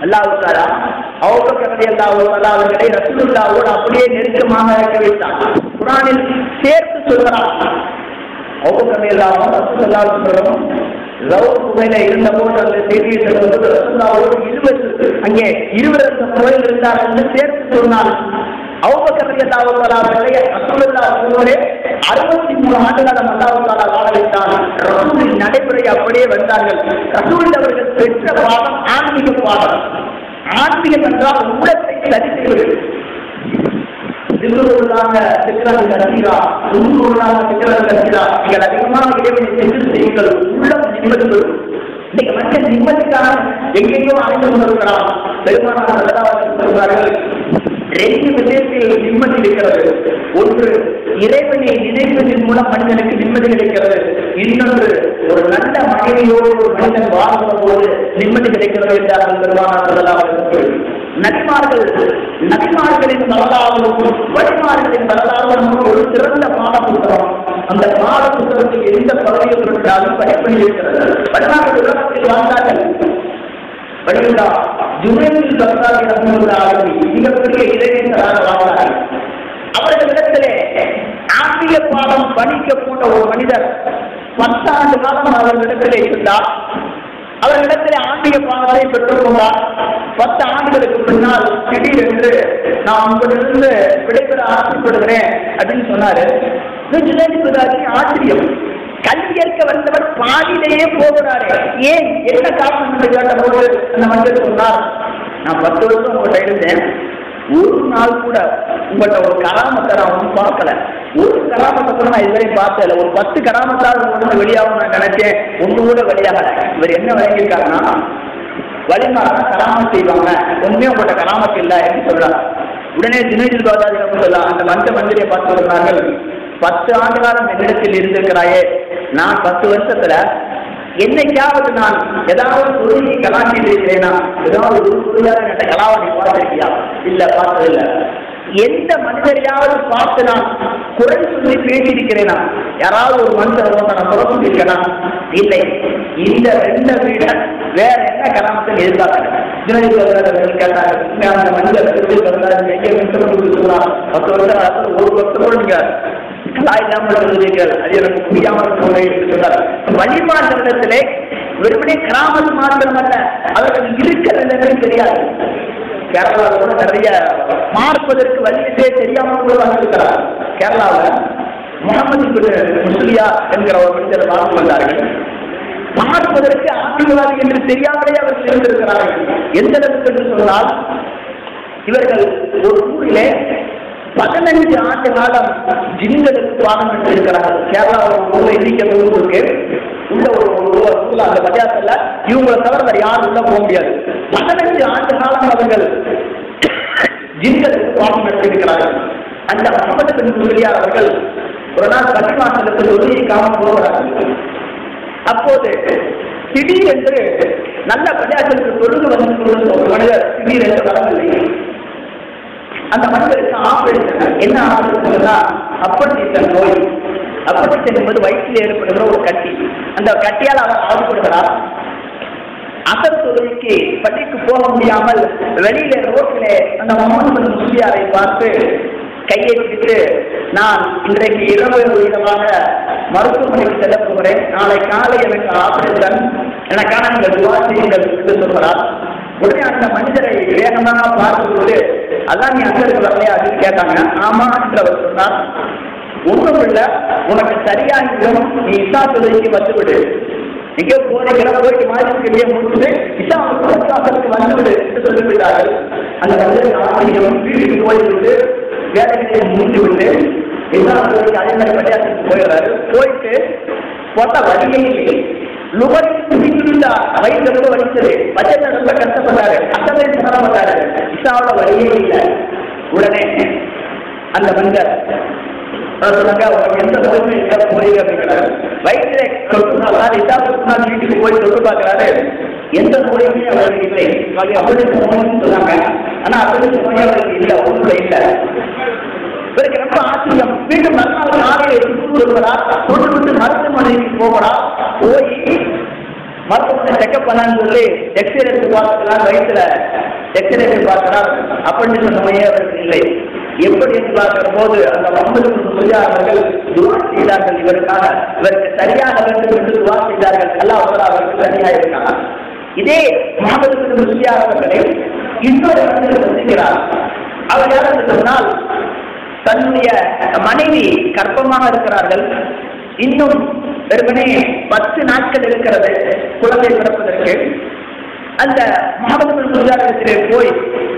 அல்லாவுக்காரா அவுபக்கரடி அல்லாஹ் அவர்களை ரசூலுல்லாவோடு அப்படியே நெருக்கமாக இருக்க வைத்தான் குரானில் சேர்த்து சொல்கிறான் அவுபக்கரடி அல்லாவும் ரசூலுல்லா சொல்றோம் ரவுல் புகையில இருந்த போது அந்த செய்தியை சொல்லும்போது ரசூலுல்லாவோடு இருபது அங்கே இருவர் அந்த புகையில் இருந்தார் என்று சேர்த்து சொன்னார் அவுபக்கரடி அல்லாஹ் அவர்களை ரசூலுல்லா சொல்வதே அறுபத்தி மூணு ஆண்டுகள் அல்லாஹாலா வாழ வைத்தான் ரசூலின் நடைமுறை அப்படியே வந்தார்கள் ரசூல் அவர்கள் பெற்ற பாடம் ஆன்மீக பாடம் ஆன்மீகம் என்றால் உள்ளத்தை சரி செய்வது திருக்குறளாக சித்திரங்கள் கற்கிறா துன்புறளாக சித்திரங்கள் கற்கிறா நீங்கள் அதிகமாக இறைவனை சென்று செய்யுங்கள் உள்ளம் நிம்மதி பெறும் இன்னைக்கு மனிதன் நிம்மதிக்காக எங்கெங்கோ அழைந்து கொண்டிருக்கிறான் பெருமானார் சொல்கிறார்கள் ரெண்டு விஷயத்தில் நிம்மதி இருக்கிறது ஒன்று இறைவனை நினைப்பதன் மூலம் மனிதனுக்கு நிம்மதி கிடைக்கிறது இன்னொன்று ஒரு நல்ல மனைவியோடு ஒரு மனிதன் வாழ்கிற போது நிம்மதி கிடைக்கிறது என்றார்கள் பெருமானார் நபிமார்கள் நபிமார்களின் வரலாறும் வழிமார்களின் வரலாறும் ஒரு சிறந்த பாட புத்தகம் அந்த பாட புத்தகத்தில் எந்த பகுதியில் இருந்தாலும் படிப்பணி இருக்கிறது வழிமார்கள் உலகத்தில் வாழ்ந்தார்கள் வடிவுடா ஜுமையில் பக்தாதி ரசமுல்லாஹி மிகப்பெரிய இளைஞராக வாழ்ந்தார்கள் அவர்களிடத்திலே ஆன்மீக பாடம் படிக்க போன்ற ஒரு மனிதர் பத்தாண்டு காலம் அவர்களிடத்திலே இருந்தார் அவர்களிடத்திலே ஆன்மீக பாடத்தை பெற்றுக் கொண்டார் பத்து ஆண்டுகளுக்கு பின்னால் திடீரென்று நான் உங்களிடந்து விடைபெற ஆசைப்படுகிறேன் அப்படின்னு சொன்னாரு ஜுனைத் ஆச்சரியம் கல்வி கற்க வந்தவர் பாதியிலேயே போகிறாரு ஏன் என்ன காரணம் என்று கேட்டபோது அந்த மனிதர் சொன்னார் நான் பத்து வருஷம் உங்கள்கிட்ட இருந்தேன் ஒரு நாள் கூட உங்கள்கிட்ட ஒரு கராமத்தை நான் ஒன்றும் பார்க்கல ஒரு கராமத்தை கூட நான் இதுவரையும் பார்த்ததில்ல ஒரு பத்து கராமத்தால் ஒன்று வெளியாகும் நான் நினைச்சேன் ஒன்று கூட வெளியாகல இவர் என்ன விளங்கியிருக்காருன்னா வழிமாறா கராமத் செய்வாங்க ஒண்ணுமே உங்கள்கிட்ட கராமத்து இல்லை என்று சொல்றாங்க உடனே ஜுனைதில் பாதாதி சொல்லலாம் அந்த மஞ்ச மந்திரியை பார்த்து சொன்னார்கள் பத்து ஆண்டு காலம் என்னிடத்தில் இருந்திருக்கிறாயே நான் பத்து வருஷத்துல என்னைக்காவது நான் ஏதாவது தொழிலை கலாச்சி இருக்கிறேனா ஏதாவது ஒரு தொழிலாக என்கிட்ட கலாவை நீ பார்த்திருக்கியா இல்ல பார்த்ததில்ல எந்த மனிதரையாவது பார்த்து நான் குறை சொல்லி பேசியிருக்கிறேனா யாராவது ஒரு மனுஷன் வந்து நான் குறை சொல்லியிருக்கேனா இல்லை இந்த ரெண்டை விட வேற என்ன கலாமத்தை எதிர்பார்க்கிறேன் கேட்டாங்க அந்த மனிதர் எங்க மின்சம் சொன்னார் பத்து வருஷம் நடந்து ஒரு வருஷம் கூட நீங்க கலா இல்லாமல் எழுதுவீர்கள் அது எனக்கு புரியாமல் போனே என்று சொன்னார் வழிமாற்றத்திலே வெறுமனே கிராமத்து மாத்திரம் அல்ல அவர்கள் இருக்கிறது தெரியாது கேரளாவில் கூட நிறைய பார்ப்பதற்கு வழியிலே தெரியாமல் கூட வந்திருக்கிறார் கேரளாவில் முகமது முஸ்லியா என்கிற ஒரு மனிதர் வாழ்ந்து வந்தார்கள் பார்ப்பதற்கு ஆசீர்வாதி என்று தெரியாமலே அவர்கள் இருந்திருக்கிறார்கள் எந்த அளவுக்கு என்று சொன்னால் இவர்கள் ஒரு ஊரிலே பதினஞ்சு ஆண்டு காலம் ஜின்களுக்கு பாடம் இருக்கிறார்கள் கேரளாவில் உள்ள எண்ணிக்கை இருக்கு உள்ள ஒரு ஒரு ஊர்ல அந்த பஞ்சாயத்துல இவங்களை தவிர வேற யாரும் உள்ள போக முடியாது பதினஞ்சு ஆண்டு காலம் அவர்கள் ஜின்களுக்கு பாடம் நடத்தியிருக்கிறார்கள் அந்த முகமது பின் முஸ்லியார் அவர்கள் ஒரு நாள் பட்டிமாசனத்தில் ஒதுக்காம போகிறார்கள் அப்போது திடீரென்று நல்ல பஞ்சாயத்திற்கு தொழுது வந்து கொண்டு ஒரு மனிதர் திடீரென்று வரவில்லை அந்த மனிதருக்கு ஆபரேஷன் என்ன ஆபரேஷன்னா அப்பட்டித்தன் நோய் அப்பட்டித்தன் என்பது வயிற்றில் ஏற்படுகிற ஒரு கட்டி அந்த கட்டியால் அவர் ஆபப்படுகிறார் அசர் தொழிலுக்கு பள்ளிக்கு போக முடியாமல் வெளியில ரோட்டிலே அந்த முகமது முஸ்லியாரை பார்த்து கையை பிடித்து நான் இன்றைக்கு இரவு விதமாக மருத்துவமனைக்கு செல்ல போகிறேன் நாளை காலை எனக்கு ஆபரேஷன் எனக்கான நீங்கள் துவா செய்யுங்கள் என்று சொல்கிறார் உடனே அந்த மனிதரை வேகமாக பார்க்கும்போது அதான் நீ அங்க வரலையா அப்படின்னு கேட்டாங்க ஆமா என்று அவர் சொன்னார் ஒன்றும் இல்ல உனக்கு சரியாகிடும் நீ இசா தொழிலுக்கு வந்துவிடு எங்கே போறீங்கிற போயிட்டு மாதிரி முடிச்சுட்டு இசா விசுவாசத்துக்கு வந்துவிடு என்று சொல்லிவிட்டார்கள் அந்த மனிதர் ஆசிரியம் வீட்டுக்கு போய்விட்டு வேலைகளை முடிந்து விட்டு இசா தொழிலுக்கு அதே மாதிரி பள்ளியாசத்துக்கு போயிடுறாரு போயிட்டு போட்ட வழியே இல்லை வயிறு ரொம்ப வலிச்சது பட்ஜெட்ல ரொம்ப கஷ்டப்பட்டாரு அசலை சிரமப்பட்டாரு இசாவோட வழியே இல்லை உடனே அந்த மனிதர் சொன்னாங்க உனக்கு எந்த நோயுமே இல்லை போறீங்க அப்படிங்கிறாரு வயிற்றுல தொட்டு நாள் இசா தொட்டு நாள் வீட்டுக்கு போய் தொட்டு பார்க்கிறாரு எந்த நோயுமே அவருக்கு இல்லை அப்படி நோய்னு சொன்னாங்க ஆனா அப்படி நோய் அவருக்கு இல்லை ஒன்றுல இல்லை இவருக்கு ரொம்ப ஆச்சரியம் மீண்டும் மறுநாள் காலையில் எடுத்து வருவதா தொட்டு விட்டு மருத்துவமனைக்கு போகிறா போய் மருத்துவமனை செக்அப் பண்ணான்னு சொல்லி எக்ஸ்ரே எடுத்து பார்க்கலாம் வயிற்றுல எக்ஸ்ரே எடுத்து பார்க்கிறார் அப்படி நோயே அவருக்கு இல்லை எப்படி என்று பார்க்கிற போது அந்த முகமது முஜா அவர்கள் துவா செய்தார்கள் இவருக்காக இவருக்கு சரியாக வேண்டும் என்று துவா செய்தார்கள் அல்லாஹ் அவருக்கு சரியாக இருக்காங்க இதே முகமது முஜியா அவர்களை இன்னொரு மனிதர் சந்திக்கிறார் அவர் யார் என்று சொன்னால் தன்னுடைய மனைவி கர்ப்பமாக இருக்கிறார்கள் இன்னும் வெறுமனே பத்து நாட்கள் இருக்கிறது குழந்தை பிறப்பதற்கு அந்த முகமது முஜாரிடத்திலே போய்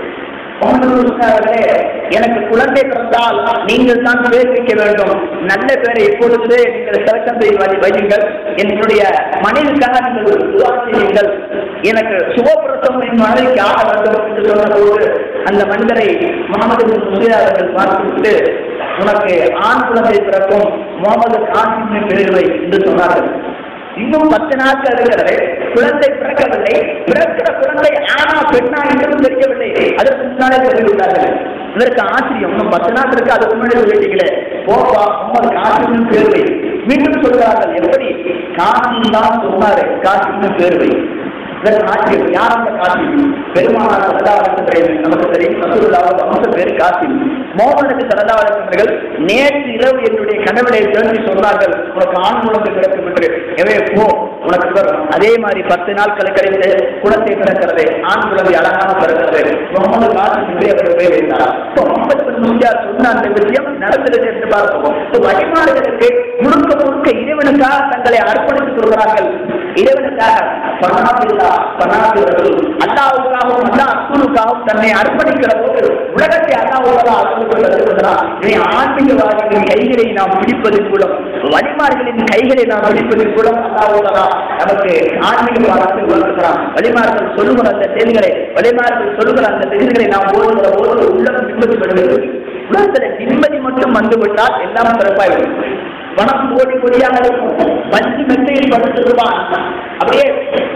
முகமது முஜாரிடே எனக்கு குழந்தை பிறந்தால் நீங்கள் தான் பேர் வைக்க வேண்டும் நல்ல பேரை இப்பொழுதே நீங்கள் செலக்ஷன் செய்து வை- வையுங்கள் என்னுடைய மனைவிக்காக நீங்கள் துவா செய்யுங்கள் எனக்கு சுகப்பிரசவம் என் மனைவிக்கு ஆக வேண்டும் என்று சொன்னபோது அந்த மனிதரை முகமது முஸ்லியா அவர்கள் பார்த்துவிட்டு உனக்கு ஆண் குழந்தை பிறக்கும் முகமது காசிமின் பேருவை என்று சொன்னார்கள் இன்னும் பத்து நாட்கள் இருக்கிறது குழந்தை பிறக்கவில்லை பிறக்கிற குழந்தை ஆனா பெண்ணா என்றும் தெரியவில்லை அதற்கு முன்னாலே சொல்லிவிட்டார்கள் இதற்கு ஆச்சரியம் இன்னும் பத்து நாள் இருக்கு அதுக்கு முன்னாடி சொல்லிட்டீங்களே போப்பா முகமது காசிமின் பேருவை மீண்டும் சொல்கிறார்கள் எப்படி காசிம் தான் சொன்னாரு காசிமின் பேருவை இதற்கு ஆச்சரியம் யார் அந்த காசி பெருமானார் சரதாவரசன் நமக்கு தெரியும் ரசூலுல்லாஹ் வம்ச பேர் காசி மோகனுக்கு சரதாவரசர்கள் நேற்று இரவு என்னுடைய கனவிலே தோன்றி சொன்னார்கள் உனக்கு ஆண் குழந்தை பிறக்கும் என்று எனவே போ உனக்கு வரும் அதே மாதிரி பத்து நாட்கள் கழித்து குழந்தை பிறக்கிறது ஆண் குழந்தை அழகாக பிறக்கிறது முகமது காசி என்று அவர் பேர் இருந்தார் இப்போ முகமது பின் முஸ்லியார் சொன்ன அந்த விஷயம் நடந்தது என்று பார்ப்போம் இப்போ வழிபாடுகளுக்கு முழுக்க முழுக்க இறைவனுக்காக தங்களை அர்ப்பணித்துக் கொள்கிறார்கள் இறைவனுக்காக பணாபில்லா பணாபில்லர்கள் அல்லாவுக்காகவும் அல்லா அசூலுக்காகவும் தன்னை அர்ப்பணிக்கிற போது உலகத்தை அல்லாவுக்காக அர்ப்பணிக்கிறார் இதை ஆன்மீகவாதிகளின் கைகளை நாம் பிடிப்பதன் மூலம் வழிமார்களின் கைகளை நாம் பிடிப்பதன் மூலம் அல்லாவுக்காக நமக்கு ஆன்மீக பாடத்தை வளர்க்கிறான் வழிமார்கள் சொல்லுகிற அந்த செய்திகளை வழிமார்கள் சொல்லுகிற அந்த செய்திகளை நாம் ஓடுகிற போது உள்ளம் நிம்மதி பெறுகிறது உலகத்துல நிம்மதி மட்டும் வந்துவிட்டால் எல்லாம் சிறப்பாயிடும் பணம் கோடி கோடியாக இருக்கும் பஞ்சு மெத்தையில் படுத்துருவான் அப்படியே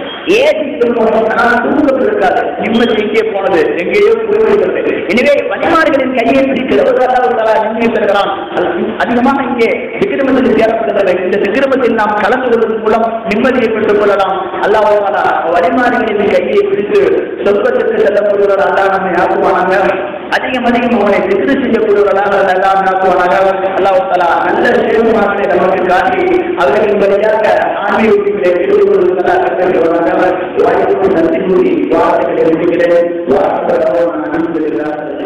ஏசி தூக்கம் இருக்காது நிம்மதி எங்கே போனது எங்கேயோ போய்விடுகிறது எனவே வழிமாடுகளின் கையை பிடிக்கிறவர்களால் நிம்மதி பெறுகிறான் அதிகமாக இங்கே விக்கிரமத்தில் சேரப்படுகிறது இந்த விக்கிரமத்தில் நாம் கலந்து கொள்வதன் மூலம் நிம்மதியை பெற்றுக் கொள்ளலாம் அல்லாஹ் வழிமாடுகளின் கையை பிடித்து சொர்க்கத்திற்கு செல்லப்படுகிறவர் அல்லாஹ் நம்மை ஆக்குவானாங்க அதிகம் அதிகம் அவனை திரு செய்யப்படுவர்களாக எல்லாம் ஆக்குவானாக அல்லாஹ் தலா நல்ல சிறுமாக்களை நமக்கு காட்டி அவர்களின் வழியாக ஆன்மீகத்திலே ஈடுபடுவதாக வாய்ப்பு நன்றி கூறி வார்த்தைகளை முடிக்கிறேன்